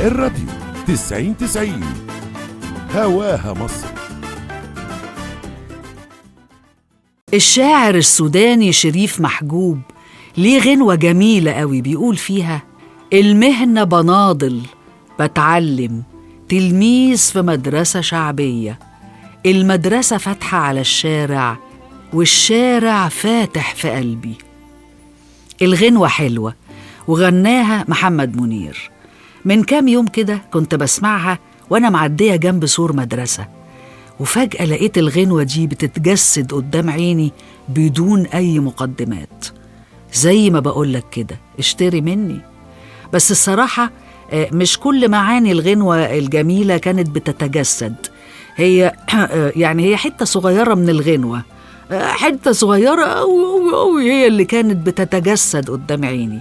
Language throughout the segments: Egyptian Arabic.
الراديو تسعين تسعين هواها مصر الشاعر السوداني شريف محجوب ليه غنوة جميلة قوي بيقول فيها المهنة بناضل بتعلم تلميذ في مدرسة شعبية المدرسة فاتحة على الشارع والشارع فاتح في قلبي الغنوة حلوة وغناها محمد منير من كام يوم كده كنت بسمعها وأنا معدية جنب سور مدرسة وفجأة لقيت الغنوة دي بتتجسد قدام عيني بدون أي مقدمات زي ما بقولك كده اشتري مني بس الصراحة آه، مش كل معاني الغنوة الجميلة كانت بتتجسد هي آه، يعني هي حتة صغيرة من الغنوة آه، حتة صغيرة أوي أوي أوي هي اللي كانت بتتجسد قدام عيني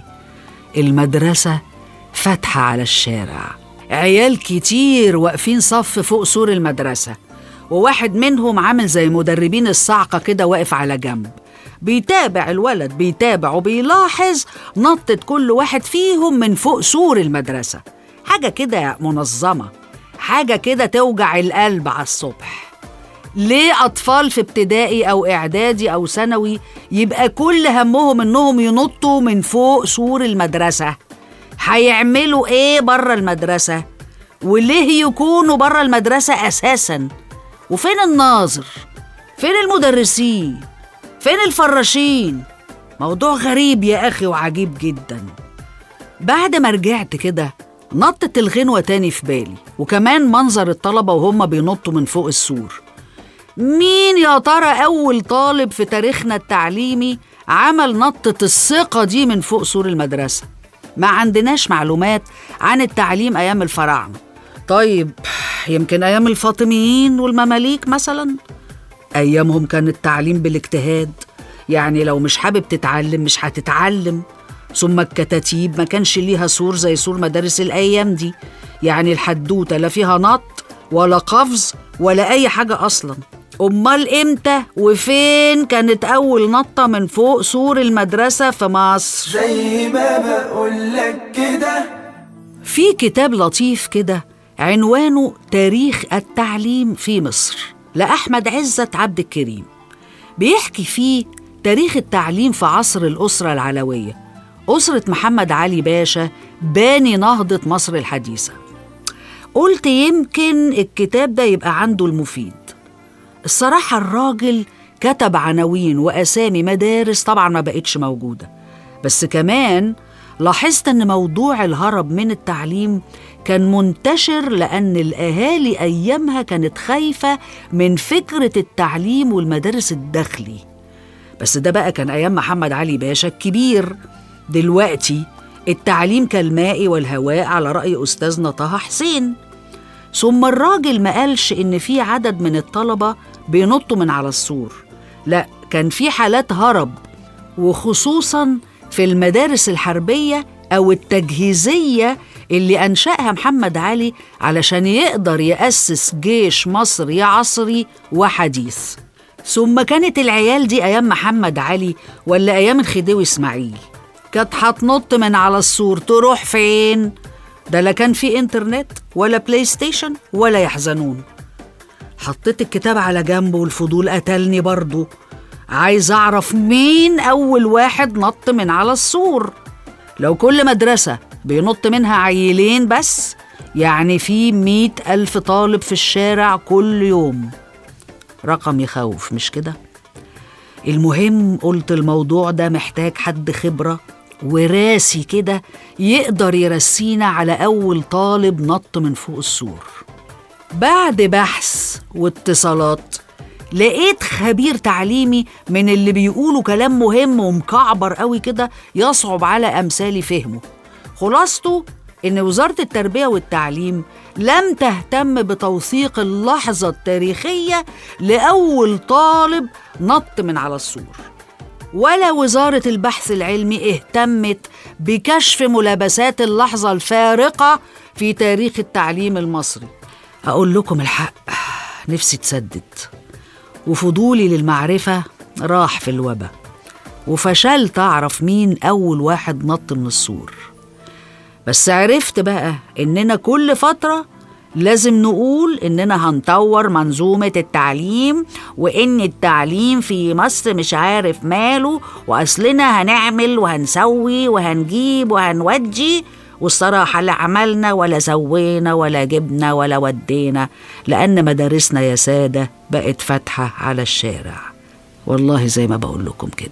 المدرسة فاتحة على الشارع عيال كتير واقفين صف فوق سور المدرسة وواحد منهم عامل زي مدربين الصعقة كده واقف على جنب بيتابع الولد بيتابع وبيلاحظ نطة كل واحد فيهم من فوق سور المدرسة حاجة كده منظمة حاجة كده توجع القلب على الصبح ليه أطفال في ابتدائي أو إعدادي أو ثانوي يبقى كل همهم إنهم ينطوا من فوق سور المدرسة هيعملوا إيه بره المدرسة وليه يكونوا بره المدرسة أساسا وفين الناظر فين المدرسين فين الفراشين موضوع غريب يا أخي وعجيب جدا بعد ما رجعت كده نطت الغنوة تاني في بالي وكمان منظر الطلبة وهم بينطوا من فوق السور مين يا ترى أول طالب في تاريخنا التعليمي عمل نطة الثقة دي من فوق سور المدرسة ما عندناش معلومات عن التعليم أيام الفراعنة طيب يمكن أيام الفاطميين والمماليك مثلا أيامهم كان التعليم بالاجتهاد يعني لو مش حابب تتعلم مش هتتعلم ثم الكتاتيب ما كانش ليها سور زي سور مدارس الأيام دي يعني الحدوتة لا فيها نط ولا قفز ولا أي حاجة أصلا أمال إمتى وفين كانت أول نطة من فوق سور المدرسة في مصر زي ما بقولك كده في كتاب لطيف كده عنوانه تاريخ التعليم في مصر لأحمد عزت عبد الكريم بيحكي فيه تاريخ التعليم في عصر الأسرة العلوية أسرة محمد علي باشا باني نهضة مصر الحديثة قلت يمكن الكتاب ده يبقى عنده المفيد الصراحة الراجل كتب عناوين وأسامي مدارس طبعا ما بقتش موجودة بس كمان لاحظت أن موضوع الهرب من التعليم كان منتشر لأن الأهالي أيامها كانت خايفة من فكرة التعليم والمدارس الداخلي بس ده بقى كان أيام محمد علي باشا الكبير دلوقتي التعليم كالماء والهواء على رأي أستاذنا طه حسين ثم الراجل ما قالش إن في عدد من الطلبة بينطوا من على السور لا كان في حالات هرب وخصوصا في المدارس الحربية أو التجهيزية اللي أنشأها محمد علي علشان يقدر يأسس جيش مصري عصري وحديث ثم كانت العيال دي أيام محمد علي ولا أيام الخديوي إسماعيل كانت هتنط من على السور تروح فين؟ ده لا كان في انترنت ولا بلاي ستيشن ولا يحزنون حطيت الكتاب على جنب والفضول قتلني برضه عايز أعرف مين أول واحد نط من على السور لو كل مدرسة بينط منها عيلين بس يعني في مئة ألف طالب في الشارع كل يوم رقم يخوف مش كده؟ المهم قلت الموضوع ده محتاج حد خبرة وراسي كده يقدر يرسينا على أول طالب نط من فوق السور بعد بحث واتصالات لقيت خبير تعليمي من اللي بيقولوا كلام مهم ومكعبر قوي كده يصعب على أمثالي فهمه خلاصته إن وزارة التربية والتعليم لم تهتم بتوثيق اللحظة التاريخية لأول طالب نط من على السور ولا وزارة البحث العلمي اهتمت بكشف ملابسات اللحظة الفارقة في تاريخ التعليم المصري أقول لكم الحق نفسي تسدد وفضولي للمعرفة راح في الوبا وفشلت أعرف مين أول واحد نط من السور بس عرفت بقى إننا كل فترة لازم نقول إننا هنطور منظومة التعليم وإن التعليم في مصر مش عارف ماله وأصلنا هنعمل وهنسوي وهنجيب وهنودي والصراحة لا عملنا ولا سوينا ولا جبنا ولا ودينا لأن مدارسنا يا سادة بقت فاتحة على الشارع والله زي ما بقول لكم كده